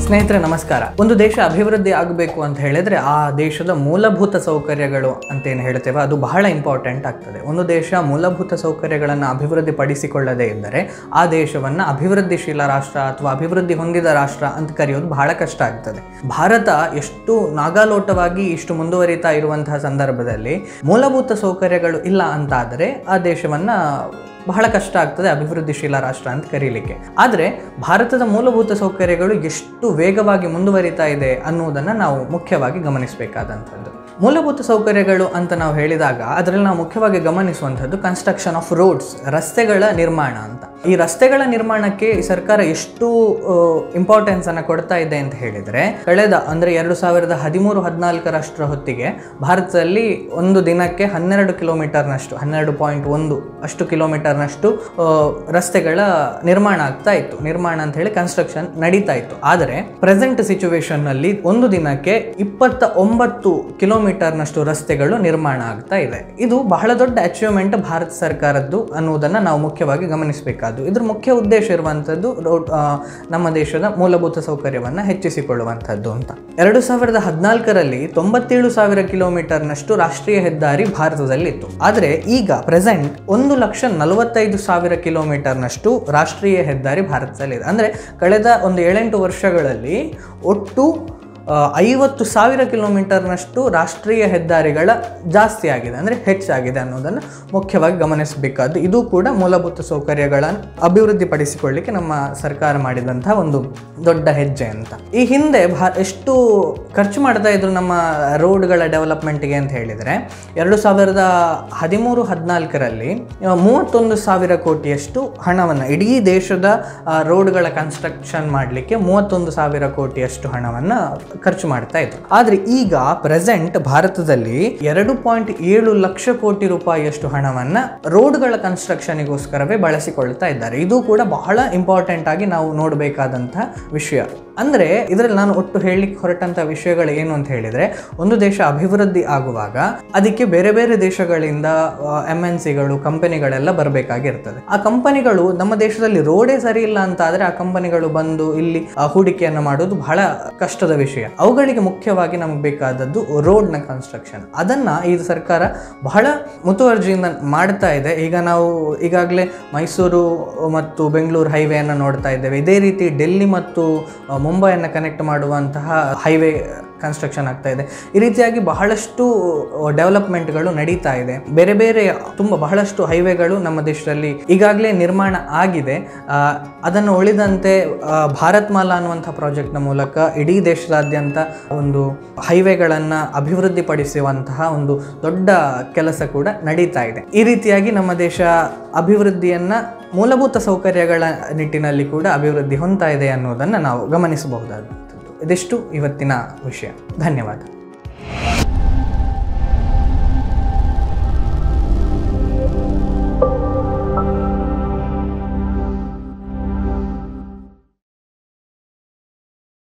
ಸ್ನೇಹಿತರೆ ನಮಸ್ಕಾರ ಒಂದು ದೇಶ ಅಭಿವೃದ್ಧಿ ಆಗಬೇಕು ಅಂತ ಹೇಳಿದ್ರೆ ಆ ದೇಶದ ಮೂಲಭೂತ ಸೌಕರ್ಯಗಳು ಅಂತ ಏನು ಹೇಳ್ತೇವೆ ಅದು ಬಹಳ ಇಂಪಾರ್ಟೆಂಟ್ ಆಗ್ತದೆ ಒಂದು ದೇಶ ಮೂಲಭೂತ ಸೌಕರ್ಯಗಳನ್ನು ಅಭಿವೃದ್ಧಿ ಪಡಿಸಿಕೊಳ್ಳದೇ ಇದ್ದರೆ ಆ ದೇಶವನ್ನು ಅಭಿವೃದ್ಧಿಶೀಲ ರಾಷ್ಟ್ರ ಅಥವಾ ಅಭಿವೃದ್ಧಿ ಹೊಂದಿದ ರಾಷ್ಟ್ರ ಅಂತ ಕರೆಯೋದು ಬಹಳ ಕಷ್ಟ ಆಗ್ತದೆ ಭಾರತ ಎಷ್ಟು ನಾಗಾಲೋಟವಾಗಿ ಇಷ್ಟು ಮುಂದುವರಿತಾ ಇರುವಂತಹ ಸಂದರ್ಭದಲ್ಲಿ ಮೂಲಭೂತ ಸೌಕರ್ಯಗಳು ಇಲ್ಲ ಅಂತಾದರೆ ಆ ದೇಶವನ್ನ ಬಹಳ ಕಷ್ಟ ಆಗ್ತದೆ ಅಭಿವೃದ್ಧಿಶೀಲ ರಾಷ್ಟ್ರ ಅಂತ ಕರೀಲಿಕ್ಕೆ ಆದರೆ ಭಾರತದ ಮೂಲಭೂತ ಸೌಕರ್ಯಗಳು ಎಷ್ಟು ವೇಗವಾಗಿ ಮುಂದುವರಿತಾ ಇದೆ ಅನ್ನುವುದನ್ನು ನಾವು ಮುಖ್ಯವಾಗಿ ಗಮನಿಸಬೇಕಾದಂಥದ್ದು ಮೂಲಭೂತ ಸೌಕರ್ಯಗಳು ಅಂತ ನಾವು ಹೇಳಿದಾಗ ಅದರಲ್ಲಿ ನಾವು ಮುಖ್ಯವಾಗಿ ಗಮನಿಸುವಂಥದ್ದು ಕನ್ಸ್ಟ್ರಕ್ಷನ್ ಆಫ್ ರೋಡ್ಸ್ ರಸ್ತೆಗಳ ನಿರ್ಮಾಣ ಅಂತ ಈ ರಸ್ತೆಗಳ ನಿರ್ಮಾಣಕ್ಕೆ ಈ ಸರ್ಕಾರ ಎಷ್ಟು ಇಂಪಾರ್ಟೆನ್ಸ್ ಅನ್ನು ಕೊಡ್ತಾ ಇದೆ ಅಂತ ಹೇಳಿದರೆ ಕಳೆದ ಅಂದರೆ ಎರಡು ಸಾವಿರದ ಹದಿಮೂರು ಹದಿನಾಲ್ಕರಷ್ಟರ ಹೊತ್ತಿಗೆ ಭಾರತದಲ್ಲಿ ಒಂದು ದಿನಕ್ಕೆ ಹನ್ನೆರಡು ಕಿಲೋಮೀಟರ್ನಷ್ಟು ಹನ್ನೆರಡು ಪಾಯಿಂಟ್ ಒಂದು ಅಷ್ಟು ಕಿಲೋಮೀಟರ್ನಷ್ಟು ಆ, ರಸ್ತೆಗಳ ನಿರ್ಮಾಣ ಆಗ್ತಾ ಇತ್ತು ನಿರ್ಮಾಣ ಅಂತ ಹೇಳಿ ಕನ್ಸ್ಟ್ರಕ್ಷನ್ ನಡೀತಾ ಇತ್ತು ಆದರೆ ಪ್ರೆಸೆಂಟ್ ಸಿಚುವೇಶನ್ನಲ್ಲಿ ಒಂದು ದಿನಕ್ಕೆ ಇಪ್ಪತ್ತ ಒಂಬತ್ತು ಕಿಲೋಮೀಟರ್ನಷ್ಟು ರಸ್ತೆಗಳು ನಿರ್ಮಾಣ ಆಗ್ತಾ ಇದೆ ಇದು ಬಹಳ ದೊಡ್ಡ ಅಚೀವ್ಮೆಂಟ್ ಭಾರತ ಸರ್ಕಾರದ್ದು ಅನ್ನುವುದನ್ನು ನಾವು ಮುಖ್ಯವಾಗಿ ಗಮನಿಸಬೇಕಾದ್ದು ಇದ್ರ ಮುಖ್ಯ ಉದ್ದೇಶ ಇರುವಂಥದ್ದು ರೋಡ್ ಆ, ನಮ್ಮ ದೇಶದ ಮೂಲಭೂತ ಸೌಕರ್ಯವನ್ನು ಹೆಚ್ಚಿಸಿಕೊಳ್ಳುವಂಥದ್ದು ಅಂತ ಎರಡು ಸಾವಿರದ ಹದಿನಾಲ್ಕರಲ್ಲಿ ತೊಂಬತ್ತೇಳು ಸಾವಿರ ಕಿಲೋಮೀಟರ್ನಷ್ಟು ರಾಷ್ಟ್ರೀಯ ಹೆದ್ದಾರಿ ಭಾರತದಲ್ಲಿತ್ತು ಆದರೆ ಈಗ ಪ್ರೆಸೆಂಟ್ ಒಂದು ಲಕ್ಷ ನಲವತ್ತೈದು ಸಾವಿರ ಕಿಲೋಮೀಟರ್ನಷ್ಟು ರಾಷ್ಟ್ರೀಯ ಹೆದ್ದಾರಿ ಭಾರತದಲ್ಲಿದೆ ಅಂದರೆ ಕಳೆದ ಒಂದು ಏಳೆಂಟು ವರ್ಷಗಳಲ್ಲಿ ಒಟ್ಟು ಆ, ಐವತ್ತು ಸಾವಿರ ಕಿಲೋಮೀಟರ್ನಷ್ಟು ರಾಷ್ಟ್ರೀಯ ಹೆದ್ದಾರಿಗಳ ಜಾಸ್ತಿ ಆಗಿದೆ ಅಂದರೆ ಹೆಚ್ಚಾಗಿದೆ ಅನ್ನೋದನ್ನು ಮುಖ್ಯವಾಗಿ ಗಮನಿಸಬೇಕಾದ್ದು ಇದು ಕೂಡ ಮೂಲಭೂತ ಸೌಕರ್ಯಗಳನ್ನು ಅಭಿವೃದ್ಧಿಪಡಿಸಿಕೊಳ್ಳಿಕ್ಕೆ ನಮ್ಮ ಸರ್ಕಾರ ಮಾಡಿದಂತಹ ಒಂದು ದೊಡ್ಡ ಹೆಜ್ಜೆ ಅಂತ ಈ ಹಿಂದೆ ಭಾ ಎಷ್ಟು ಖರ್ಚು ಮಾಡ್ತಾ ಇದ್ರು ನಮ್ಮ ರೋಡ್ಗಳ ಡೆವಲಪ್ಮೆಂಟ್ಗೆ ಅಂತ ಹೇಳಿದರೆ ಎರಡು ಸಾವಿರದ ಹದಿಮೂರು ಹದಿನಾಲ್ಕರಲ್ಲಿ ಮೂವತ್ತೊಂದು ಸಾವಿರ ಕೋಟಿಯಷ್ಟು ಹಣವನ್ನು ಇಡೀ ದೇಶದ ಆ, ರೋಡ್ಗಳ ಕನ್ಸ್ಟ್ರಕ್ಷನ್ ಮಾಡಲಿಕ್ಕೆ ಮೂವತ್ತೊಂದು ಸಾವಿರ ಕೋಟಿಯಷ್ಟು ಹಣವನ್ನು ಖರ್ಚು ಮಾಡ್ತಾ ಇದ್ರು ಆದರೆ ಈಗ ಪ್ರೆಸೆಂಟ್ ಭಾರತದಲ್ಲಿ ಎರಡು ಪಾಯಿಂಟ್ ಏಳು ಲಕ್ಷ ಕೋಟಿ ರೂಪಾಯಿಯಷ್ಟು ಹಣವನ್ನು ರೋಡ್ಗಳ ಕನ್ಸ್ಟ್ರಕ್ಷನ್ಗೋಸ್ಕರವೇ ಬಳಸಿಕೊಳ್ತಾ ಇದ್ದಾರೆ ಇದು ಕೂಡ ಬಹಳ ಇಂಪಾರ್ಟೆಂಟ್ ಆಗಿ ನಾವು ನೋಡಬೇಕಾದಂತಹ ವಿಷಯ ಅಂದರೆ ಇದರಲ್ಲಿ ನಾನು ಒಟ್ಟು ಹೇಳಲಿಕ್ಕೆ ಹೊರಟಂಥ ವಿಷಯಗಳು ಏನು ಅಂತ ಹೇಳಿದರೆ ಒಂದು ದೇಶ ಅಭಿವೃದ್ಧಿ ಆಗುವಾಗ ಅದಕ್ಕೆ ಬೇರೆ ಬೇರೆ ದೇಶಗಳಿಂದ ಎಮ್ ಎನ್ ಸಿಗಳು ಕಂಪನಿಗಳೆಲ್ಲ ಬರಬೇಕಾಗಿರ್ತದೆ ಆ ಕಂಪನಿಗಳು ನಮ್ಮ ದೇಶದಲ್ಲಿ ರೋಡೇ ಸರಿ ಇಲ್ಲ ಅಂತ ಆದರೆ ಆ ಕಂಪನಿಗಳು ಬಂದು ಇಲ್ಲಿ ಆ, ಹೂಡಿಕೆಯನ್ನು ಮಾಡೋದು ಬಹಳ ಕಷ್ಟದ ವಿಷಯ ಅವುಗಳಿಗೆ ಮುಖ್ಯವಾಗಿ ನಮಗೆ ಬೇಕಾದದ್ದು ರೋಡ್ನ ಕನ್ಸ್ಟ್ರಕ್ಷನ್ ಅದನ್ನ ಈ ಸರ್ಕಾರ ಬಹಳ ಮುತುವರ್ಜಿಯಿಂದ ಮಾಡ್ತಾ ಇದೆ ಈಗ ನಾವು ಈಗಾಗಲೇ ಮೈಸೂರು ಮತ್ತು ಬೆಂಗಳೂರು ಹೈವೇಯನ್ನು ನೋಡ್ತಾ ಇದ್ದೇವೆ ಇದೇ ರೀತಿ ಡೆಲ್ಲಿ ಮತ್ತು ಆ, ಮುಂಬೈಯನ್ನು ಕನೆಕ್ಟ್ ಮಾಡುವಂತಹ ಹೈವೇ ಕನ್ಸ್ಟ್ರಕ್ಷನ್ ಆಗ್ತಾ ಇದೆ ಈ ರೀತಿಯಾಗಿ ಬಹಳಷ್ಟು ಡೆವಲಪ್ಮೆಂಟ್ಗಳು ನಡೀತಾ ಇದೆ ಬೇರೆ ಬೇರೆ ತುಂಬ ಬಹಳಷ್ಟು ಹೈವೇಗಳು ನಮ್ಮ ದೇಶದಲ್ಲಿ ಈಗಾಗಲೇ ನಿರ್ಮಾಣ ಆಗಿದೆ ಆ, ಅದನ್ನು ಉಳಿದಂತೆ ಆ, ಭಾರತ್ ಮಾಲಾ ಅನ್ನುವಂಥ ಪ್ರಾಜೆಕ್ಟ್ನ ಮೂಲಕ ಇಡೀ ದೇಶದಾದ್ಯಂತ ಒಂದು ಹೈವೇಗಳನ್ನು ಅಭಿವೃದ್ಧಿಪಡಿಸುವಂತಹ ಒಂದು ದೊಡ್ಡ ಕೆಲಸ ಕೂಡ ನಡೀತಾ ಇದೆ ಈ ರೀತಿಯಾಗಿ ನಮ್ಮ ದೇಶ ಅಭಿವೃದ್ಧಿಯನ್ನು ಮೂಲಭೂತ ಸೌಕರ್ಯಗಳ ನಿಟ್ಟಿನಲ್ಲಿ ಕೂಡ ಅಭಿವೃದ್ಧಿ ಹೊಂದ್ತಾ ಇದೆ ಅನ್ನೋದನ್ನು ನಾವು ಗಮನಿಸಬಹುದಾದಂಥದ್ದು ಇದಿಷ್ಟು ಇವತ್ತಿನ ವಿಷಯ ಧನ್ಯವಾದ